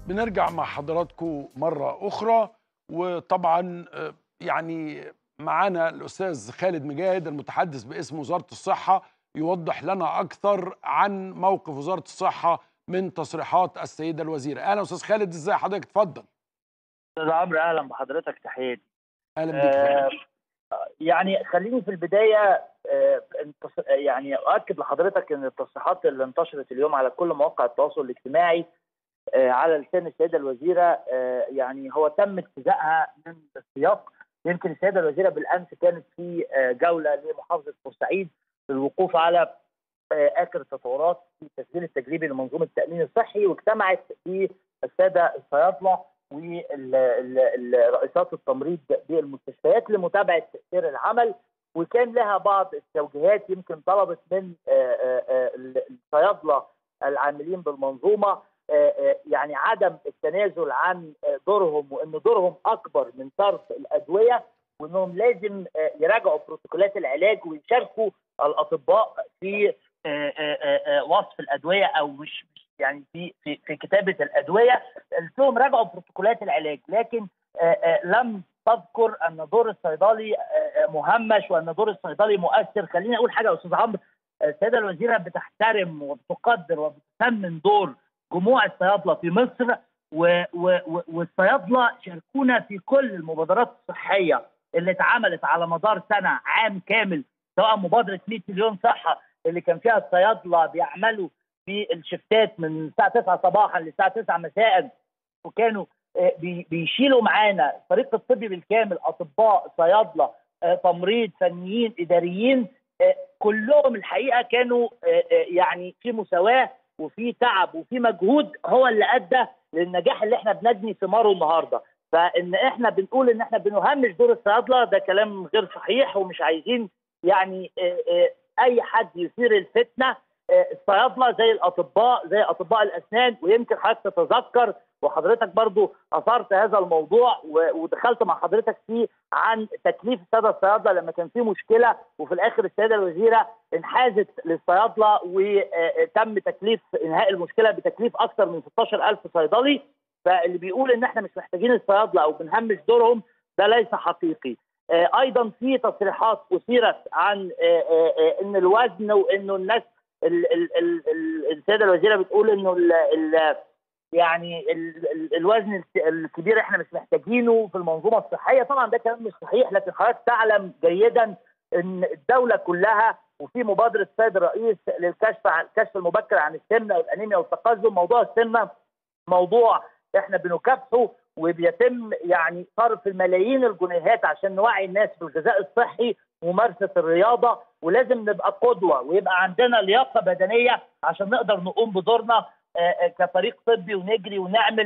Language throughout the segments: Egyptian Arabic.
بنرجع مع حضراتكم مرة أخرى وطبعا آه، يعني معانا الأستاذ خالد مجاهد المتحدث باسم وزارة الصحة يوضح لنا أكثر عن موقف وزارة الصحة من تصريحات السيدة الوزيرة أهلا أستاذ خالد إزاي حضرتك اتفضل استاذ عمرو اهلا بحضرتك تحياتي أهلا بيك يا آه، فندم. يعني خليني في البدايه آه، انتص- يعني اؤكد لحضرتك ان التصريحات اللي انتشرت اليوم على كل مواقع التواصل الاجتماعي آه، على لسان السيده الوزيره آه، يعني هو تم اتزاءها من السياق يمكن السيده الوزيره بالامس كانت في آه، جوله لمحافظه بورسعيد للوقوف على آه، اخر التطورات في التسجيل التجريبي لمنظومه التامين الصحي واجتمعت في الساده الصيادله ورئيسات التمريض بالمستشفيات لمتابعه سير العمل وكان لها بعض التوجيهات يمكن طلبت من آه، آه، آه، الصيادله العاملين بالمنظومه آه، آه، يعني عدم التنازل عن آه، دورهم وان دورهم اكبر من صرف الادويه وانهم لازم آه، يراجعوا بروتوكولات العلاج ويشاركوا الاطباء في آه، آه، آه، آه، وصف الادويه او مش مش يعني في في في كتابه الادويه قلت لهم راجعوا بروتوكولات العلاج لكن آه، آه، لم تذكر ان دور الصيدلي آه، آه، مهمش وان دور الصيدلي مؤثر خليني اقول حاجه يا استاذ عمرو آه، السيده الوزيره بتحترم وبتقدر وبتثمن دور جموع الصيادله في مصر و و و والصيادله شاركونا في كل المبادرات الصحيه اللي اتعملت على مدار سنه عام كامل سواء مبادره 100 مليون صحه اللي كان فيها الصيادله بيعملوا في الشفتات من الساعه 9 صباحا للساعه 9 مساء وكانوا آه، بي- بيشيلوا معانا الفريق الطبي بالكامل اطباء صيادله آه، تمريض فنيين اداريين آه، كلهم الحقيقه كانوا آه، آه، يعني في مساواه وفي تعب وفي مجهود هو اللي ادى للنجاح اللي احنا بنجني ثماره النهارده فان احنا بنقول ان احنا بنهمش دور الصيادله ده كلام غير صحيح ومش عايزين يعني آه، آه، اي حد يثير الفتنه آه، الصيادله زي الاطباء زي اطباء الاسنان ويمكن حضرتك تتذكر وحضرتك برضو اثرت هذا الموضوع و- ودخلت مع حضرتك فيه عن تكليف الساده الصيادله لما كان في مشكله وفي الاخر السيده الوزيره انحازت للصيادله وتم تكليف انهاء المشكله بتكليف اكثر من 16000 صيدلي فاللي بيقول ان احنا مش محتاجين الصيادله او بنهمش دورهم ده ليس حقيقي آه، ايضا في تصريحات اثيرت عن آه، آه، آه، ان الوزن وانه الناس ال- ال- ال- ال- السيده الوزيره بتقول انه ال- ال- يعني ال- ال- الوزن الك- الكبير احنا مش محتاجينه في المنظومه الصحيه طبعا ده كلام مش صحيح لكن حضرتك تعلم جيدا ان الدوله كلها وفي مبادره السيد الرئيس للكشف عن الكشف المبكر عن السمنه والانيميا والتقزم موضوع السمنه موضوع احنا بنكافحه وبيتم يعني صرف الملايين الجنيهات عشان نوعي الناس بالغذاء الصحي وممارسه الرياضه ولازم نبقى قدوه ويبقى عندنا لياقه بدنيه عشان نقدر نقوم بدورنا آه، آه، كفريق طبي ونجري ونعمل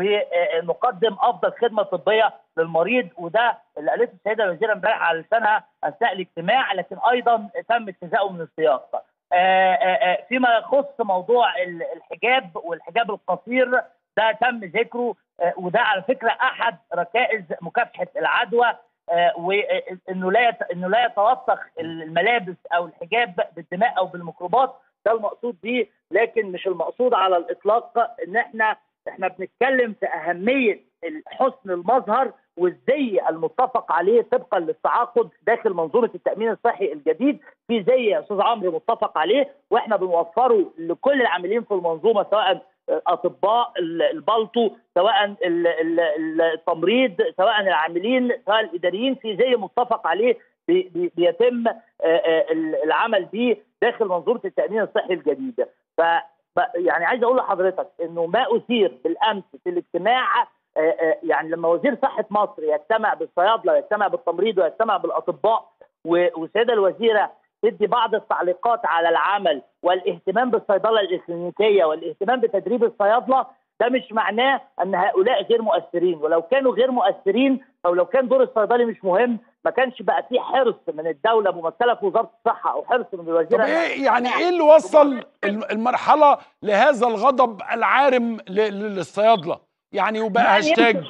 ونقدم افضل خدمه طبيه للمريض وده اللي قالته السيده الوزيره امبارح على لسانها اثناء الاجتماع لكن ايضا تم اتزاؤه من السياق. آه، آه، آه، فيما يخص موضوع ال- الحجاب والحجاب القصير ده تم ذكره آه، وده على فكره احد ركائز مكافحه العدوى آه، وانه لا يت- انه لا يتوثق الملابس او الحجاب بالدماء او بالميكروبات ده المقصود بيه لكن مش المقصود على الاطلاق ان احنا احنا بنتكلم في اهميه حسن المظهر والزي المتفق عليه طبقا للتعاقد داخل منظومه التامين الصحي الجديد في زي يا استاذ عمرو متفق عليه واحنا بنوفره لكل العاملين في المنظومه سواء اطباء ال- البلطو سواء ال- ال- ال- التمريض سواء العاملين سواء الاداريين في زي متفق عليه بي- بي- بيتم آه، آه، العمل به داخل منظومه التامين الصحي الجديده ف ب- يعني عايز اقول لحضرتك انه ما اثير بالامس في الاجتماع آه، آه، يعني لما وزير صحه مصر يجتمع بالصيادله ويجتمع بالتمريض ويجتمع بالاطباء و- والسيده الوزيره تدي بعض التعليقات على العمل والاهتمام بالصيدله الاكلينيكيه والاهتمام بتدريب الصيادله ده مش معناه ان هؤلاء غير مؤثرين ولو كانوا غير مؤثرين او لو كان دور الصيدلي مش مهم ما كانش بقى في حرص من الدوله ممثله في وزاره الصحه او حرص من طب الوزيره ايه يعني ايه اللي وصل الم- المرحله لهذا الغضب العارم ل- ل- للصيادله يعني وبقى يعني هاشتاج يمكن-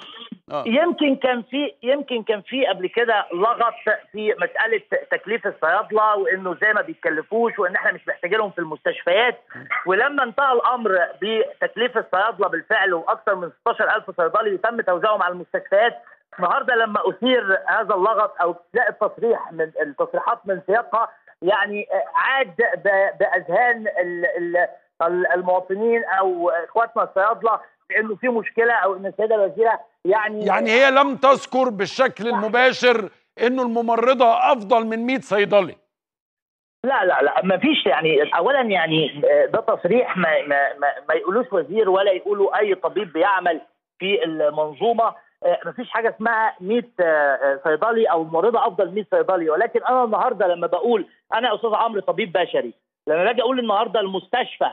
آه. يمكن كان في يمكن كان في قبل كده لغط في مساله تكليف الصيادله وانه زي ما بيتكلفوش وان احنا مش محتاجينهم في المستشفيات ولما انتهى الامر بتكليف الصيادله بالفعل واكثر من 16000 صيدلي يتم توزيعهم على المستشفيات النهارده لما اثير هذا اللغط او تلاقي التصريح من التصريحات من سياقها يعني عاد ب- باذهان ال- ال- ال- المواطنين او اخواتنا الصيادله بانه في مشكله او ان السيده الوزيره يعني يعني هي لم تذكر بالشكل المباشر انه الممرضه افضل من 100 صيدلي لا لا لا ما فيش يعني اولا يعني ده تصريح ما ما ما, ما يقولوش وزير ولا يقولوا اي طبيب بيعمل في المنظومه ما فيش حاجه اسمها 100 صيدلي او ممرضه افضل 100 صيدلي ولكن انا النهارده لما بقول انا يا استاذ عمرو طبيب بشري لما باجي اقول النهارده المستشفى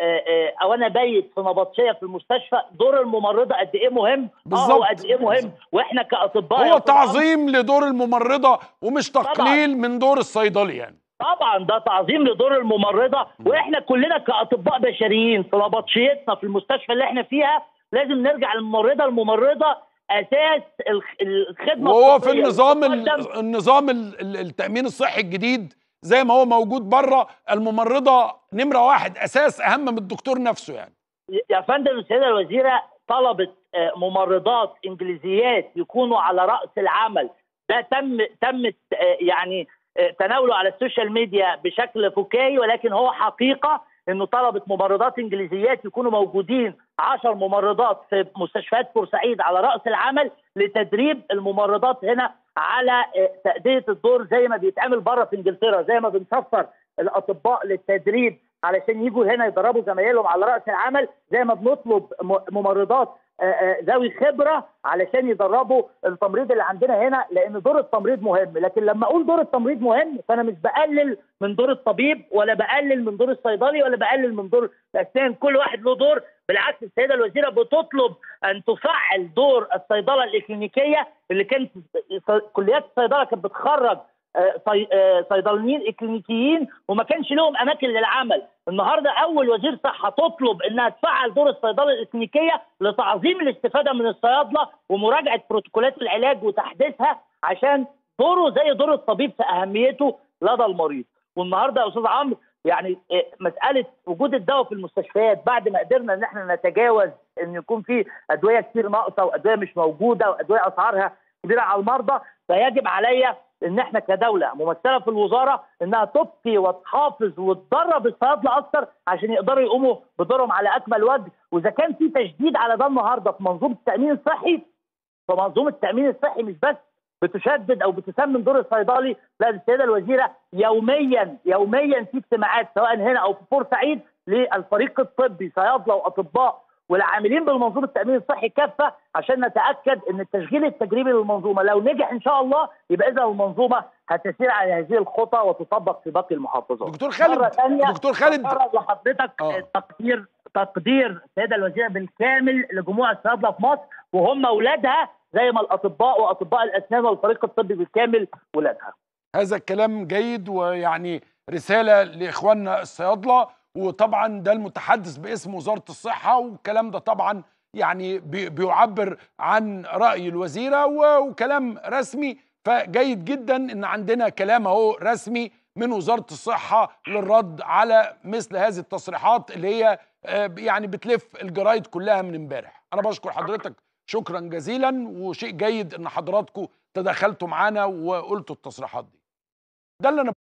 او انا بايت في نبطشيه في المستشفى دور الممرضه قد ايه مهم اه هو بالظبط. قد ايه مهم واحنا كاطباء يا هو أستاذ عمرو، تعظيم لدور الممرضه ومش تقليل من دور الصيدلي يعني طبعا ده تعظيم لدور الممرضه واحنا كلنا كاطباء بشريين في نبطشيتنا في المستشفى اللي احنا فيها لازم نرجع للممرضه الممرضه اساس الخ- الخدمه وهو في الطبية النظام اللي ال- بتقدم. النظام ال- ال- التامين الصحي الجديد زي ما هو موجود بره الممرضه نمره واحد اساس اهم من الدكتور نفسه يعني يا فندم السيده الوزيره طلبت آه، ممرضات انجليزيات يكونوا على راس العمل ده تم تم آه، يعني آه، تناوله على السوشيال ميديا بشكل فكاهي ولكن هو حقيقه انه طلبت ممرضات انجليزيات يكونوا موجودين 10 ممرضات في مستشفيات بورسعيد على راس العمل لتدريب الممرضات هنا على آه، تاديه الدور زي ما بيتعمل بره في انجلترا زي ما بنسفر الاطباء للتدريب علشان يجوا هنا يدربوا زمايلهم على راس العمل زي ما بنطلب م- ممرضات آه، آه، ذوي خبره علشان يدربوا التمريض اللي عندنا هنا لان دور التمريض مهم لكن لما اقول دور التمريض مهم فانا مش بقلل من دور الطبيب ولا بقلل من دور الصيدلي ولا بقلل من دور الاسنان كل واحد له دور بالعكس السيده الوزيره بتطلب ان تفعل دور الصيدله الاكلينيكيه اللي كانت كليات الصيدله كانت بتخرج آه، صي- آه، صيدليين اكلينيكيين وما كانش لهم اماكن للعمل النهارده اول وزير صحه تطلب انها تفعل دور الصيدله الاكلينيكيه لتعظيم الاستفاده من الصيادله ومراجعه بروتوكولات العلاج وتحديثها عشان دوره زي دور الطبيب في اهميته لدى المريض والنهارده يا استاذ عمرو يعني آه، مساله وجود الدواء في المستشفيات بعد ما قدرنا ان احنا نتجاوز ان يكون في ادويه كتير ناقصه وادويه مش موجوده وادويه اسعارها كبيره على المرضى فيجب عليا ان احنا كدوله ممثله في الوزاره انها تبقي وتحافظ وتدرب الصيادله اكتر عشان يقدروا يقوموا بدورهم على اكمل وجه واذا كان في تشديد على ده النهارده في منظومه التامين الصحي فمنظومه التامين الصحي مش بس بتشدد او بتسمن دور الصيدلي لا دي السيده الوزيره يوميا يوميا في اجتماعات سواء هنا او في بورسعيد للفريق الطبي صيادله واطباء والعاملين بالمنظومه التامين الصحي كافه عشان نتاكد ان التشغيل التجريبي للمنظومه لو نجح ان شاء الله يبقى اذا المنظومه هتسير على هذه الخطى وتطبق في باقي المحافظات. دكتور خالد- مرة تانية دكتور خالد- بفرض لحضرتك آه. تقدير تقدير السيده الوزيره بالكامل لجموع الصيادله في مصر وهم اولادها زي ما الاطباء واطباء الاسنان والفريق الطبي بالكامل ولادها. هذا الكلام جيد ويعني رساله لاخواننا الصيادله وطبعا ده المتحدث باسم وزاره الصحه والكلام ده طبعا يعني بي- بيعبر عن راي الوزيره و- وكلام رسمي فجيد جدا ان عندنا كلام اهو رسمي من وزاره الصحه للرد على مثل هذه التصريحات اللي هي آه، يعني بتلف الجرايد كلها من امبارح انا بشكر حضرتك شكرا جزيلا وشيء جيد ان حضراتكم تدخلتوا معانا وقلتوا التصريحات دي ده اللي انا